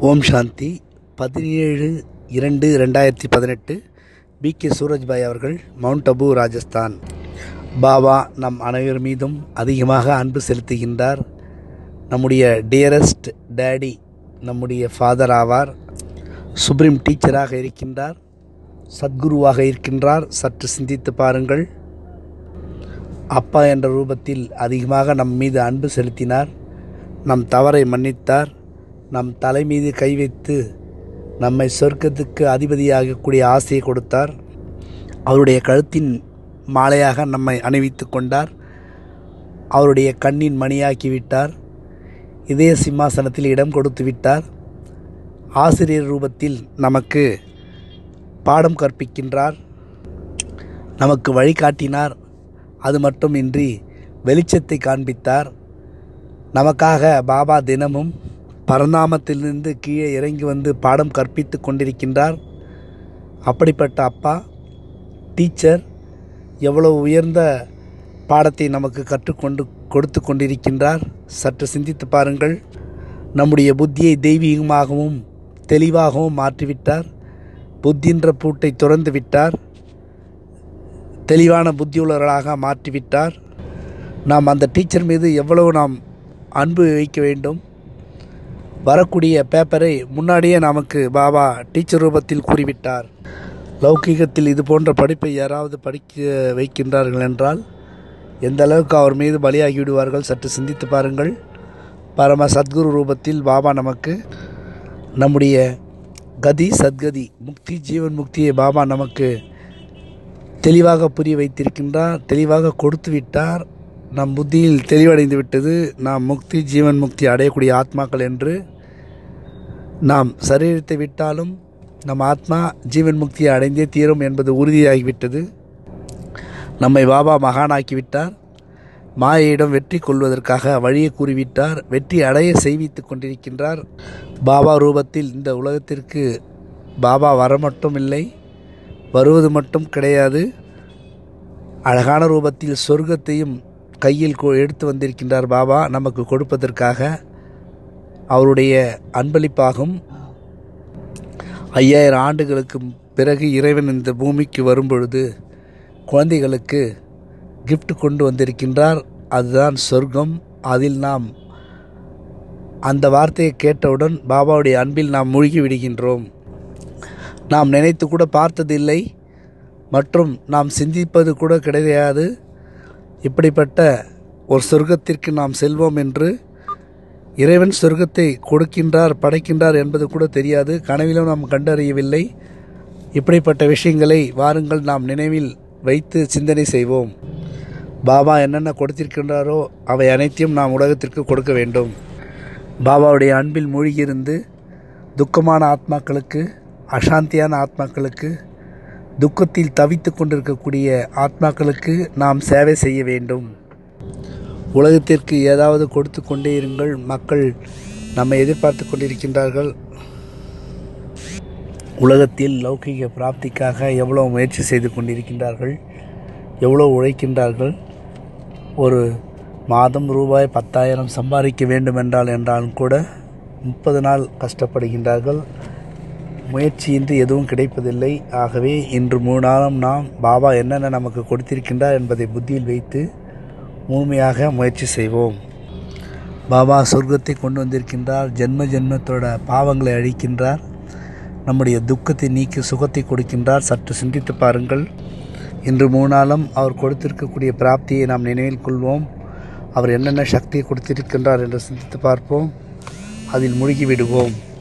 ஓம் சாந்தி பதினேழு இரண்டு ரெண்டாயிரத்தி பதினெட்டு பி கே சூரஜ்பாய் அவர்கள் மவுண்ட் அபு ராஜஸ்தான் பாபா நம் அனைவர் மீதும் அதிகமாக அன்பு செலுத்துகின்றார் நம்முடைய டியரஸ்ட் டேடி நம்முடைய ஃபாதர் ஆவார் சுப்ரீம் டீச்சராக இருக்கின்றார் சத்குருவாக இருக்கின்றார் சற்று சிந்தித்து பாருங்கள் அப்பா என்ற ரூபத்தில் அதிகமாக நம் மீது அன்பு செலுத்தினார் நம் தவறை மன்னித்தார் நம் தலை மீது கை வைத்து நம்மை சொர்க்கத்துக்கு அதிபதியாகக்கூடிய ஆசையை கொடுத்தார் அவருடைய கழுத்தின் மாலையாக நம்மை அணிவித்து கொண்டார் அவருடைய கண்ணின் மணியாக்கி விட்டார் இதய சிம்மாசனத்தில் இடம் கொடுத்து விட்டார் ஆசிரியர் ரூபத்தில் நமக்கு பாடம் கற்பிக்கின்றார் நமக்கு வழிகாட்டினார் அது மட்டுமின்றி வெளிச்சத்தை காண்பித்தார் நமக்காக பாபா தினமும் பரந்தாமத்திலிருந்து கீழே இறங்கி வந்து பாடம் கற்பித்து கொண்டிருக்கின்றார் அப்படிப்பட்ட அப்பா டீச்சர் எவ்வளவு உயர்ந்த பாடத்தை நமக்கு கற்றுக்கொண்டு கொடுத்து கொண்டிருக்கின்றார் சற்று சிந்தித்து பாருங்கள் நம்முடைய புத்தியை தெய்வீகமாகவும் தெளிவாகவும் மாற்றிவிட்டார் புத்தின்ற பூட்டை துறந்து விட்டார் தெளிவான புத்தியுள்ளவர்களாக மாற்றிவிட்டார் நாம் அந்த டீச்சர் மீது எவ்வளவு நாம் அன்பு வைக்க வேண்டும் வரக்கூடிய பேப்பரை முன்னாடியே நமக்கு பாபா டீச்சர் ரூபத்தில் கூறிவிட்டார் லௌகீகத்தில் இது போன்ற படிப்பை யாராவது படிக்க வைக்கின்றார்கள் என்றால் எந்த அளவுக்கு அவர் மீது பலியாகி விடுவார்கள் சற்று சிந்தித்து பாருங்கள் பரம சத்குரு ரூபத்தில் பாபா நமக்கு நம்முடைய கதி சத்கதி முக்தி ஜீவன் முக்தியை பாபா நமக்கு தெளிவாக புரிய வைத்திருக்கின்றார் தெளிவாக கொடுத்து விட்டார் நம் புத்தியில் தெளிவடைந்து விட்டது நாம் முக்தி ஜீவன் முக்தி அடையக்கூடிய ஆத்மாக்கள் என்று நாம் சரீரத்தை விட்டாலும் நம் ஆத்மா ஜீவன் முக்தியை அடைந்தே தீரும் என்பது உறுதியாகிவிட்டது நம்மை பாபா மகானாக்கிவிட்டார் மாயையிடம் வெற்றி கொள்வதற்காக வழியை கூறிவிட்டார் வெற்றி அடைய செய்வித்து கொண்டிருக்கின்றார் பாபா ரூபத்தில் இந்த உலகத்திற்கு பாபா வர மட்டும் இல்லை வருவது மட்டும் கிடையாது அழகான ரூபத்தில் சொர்க்கத்தையும் கையில் எடுத்து வந்திருக்கின்றார் பாபா நமக்கு கொடுப்பதற்காக அவருடைய அன்பளிப்பாகும் ஐயாயிரம் ஆண்டுகளுக்கு பிறகு இறைவன் இந்த பூமிக்கு வரும்பொழுது குழந்தைகளுக்கு கிஃப்ட் கொண்டு வந்திருக்கின்றார் அதுதான் சொர்க்கம் அதில் நாம் அந்த வார்த்தையை கேட்டவுடன் பாபாவுடைய அன்பில் நாம் மூழ்கி விடுகின்றோம் நாம் நினைத்து கூட பார்த்ததில்லை மற்றும் நாம் சிந்திப்பது கூட கிடையாது இப்படிப்பட்ட ஒரு சொர்க்கத்திற்கு நாம் செல்வோம் என்று இறைவன் சொர்க்கத்தை கொடுக்கின்றார் படைக்கின்றார் என்பது கூட தெரியாது கனவிலும் நாம் கண்டறியவில்லை இப்படிப்பட்ட விஷயங்களை வாருங்கள் நாம் நினைவில் வைத்து சிந்தனை செய்வோம் பாபா என்னென்ன கொடுத்திருக்கின்றாரோ அவை அனைத்தையும் நாம் உலகத்திற்கு கொடுக்க வேண்டும் பாபாவுடைய அன்பில் மூழ்கியிருந்து துக்கமான ஆத்மாக்களுக்கு அசாந்தியான ஆத்மாக்களுக்கு துக்கத்தில் தவித்து கொண்டிருக்கக்கூடிய ஆத்மாக்களுக்கு நாம் சேவை செய்ய வேண்டும் உலகத்திற்கு ஏதாவது கொடுத்து கொண்டே இருங்கள் மக்கள் நம்மை எதிர்பார்த்து கொண்டிருக்கின்றார்கள் உலகத்தில் லௌகிக பிராப்திக்காக எவ்வளோ முயற்சி செய்து கொண்டிருக்கின்றார்கள் எவ்வளோ உழைக்கின்றார்கள் ஒரு மாதம் ரூபாய் பத்தாயிரம் சம்பாதிக்க வேண்டுமென்றால் என்றாலும் கூட முப்பது நாள் கஷ்டப்படுகின்றார்கள் முயற்சியின்றி எதுவும் கிடைப்பதில்லை ஆகவே இன்று மூணு நாளும் நாம் பாபா என்னென்ன நமக்கு கொடுத்திருக்கின்றார் என்பதை புத்தியில் வைத்து முழுமையாக முயற்சி செய்வோம் பாபா சொர்க்கத்தை கொண்டு வந்திருக்கின்றார் ஜென்ம ஜென்மத்தோட பாவங்களை அழிக்கின்றார் நம்முடைய துக்கத்தை நீக்கி சுகத்தை கொடுக்கின்றார் சற்று சிந்தித்து பாருங்கள் இன்று மூணு நாளும் அவர் கொடுத்திருக்கக்கூடிய பிராப்தியை நாம் நினைவில் கொள்வோம் அவர் என்னென்ன சக்தியை கொடுத்திருக்கின்றார் என்று சிந்தித்து பார்ப்போம் அதில் முழுகி விடுவோம்